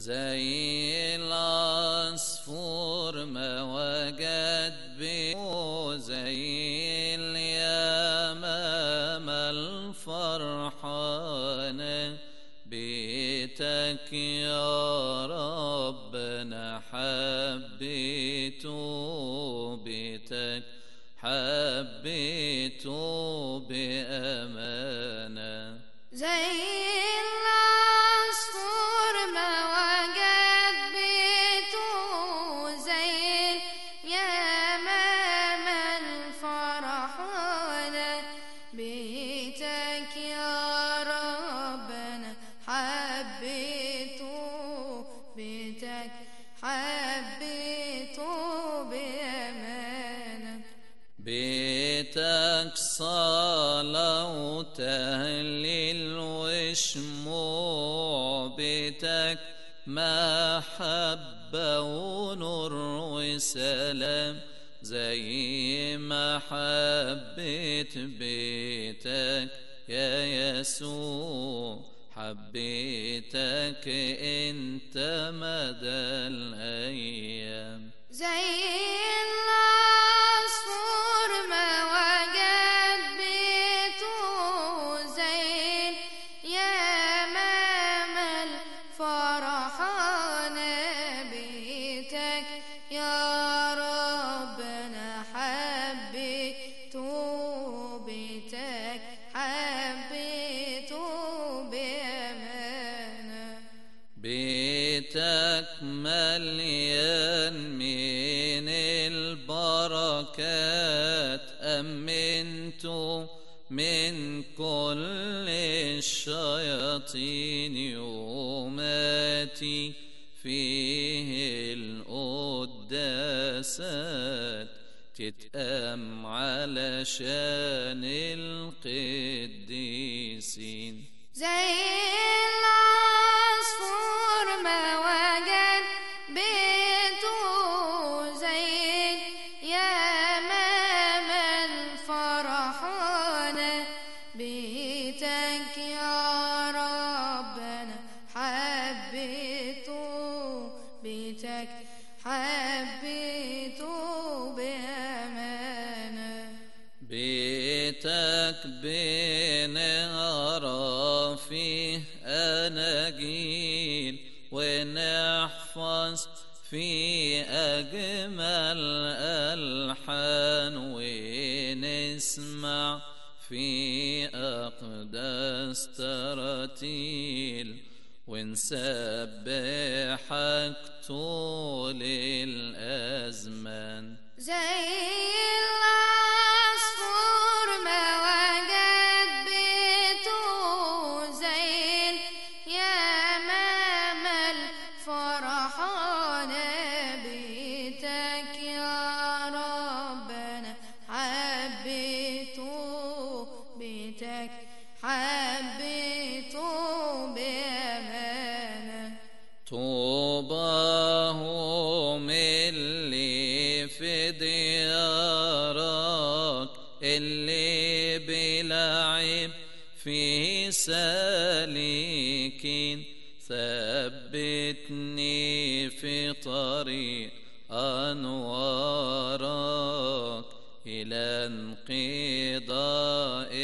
زي العصفور ما وجد بيه زي اليمام الفرحانة بيتك يا ربنا حبيته بيتك حبيته بأمانة زي العصفور ما وجد بيته زي اليمام الفرحانة بيتك يا ربنا حبيته بيتك حبيته بأمانة بيتك صلاة وتهليل وشموع بيتك محبة ونور وسلام زي ما حبيت بيتك يا يسوع حبيتك انت مدى الايام زي العصفور ما وجد بيته زي اليمام الفرحانة بيتك يا ربنا حبيته بيتك حبيته بأمانة بيتك مليان من البركات أمنته من كل الشياطين يوماتي فيه القداسات تتأم علشان القديسين زي العصفور ما وجد بيته زي اليمام الفرحانة بيتك يا ربنا حبيته بيتك حبيته بأمانة بيتك بنقرا فيه أناجيل ونحفظ في أجمل ألحان ونسمع في أقدس تراتيل ونسبحك طول الأزمان زي العصفور ما وجد بيته زي اليمام الفرحانة بيتك يا ربنا حبيته بيتك حبيته بأمانة طوباهم اللي في ديارك اللي بلعب في سالكين ثبتني في طريق أنوارك إلى انقضاء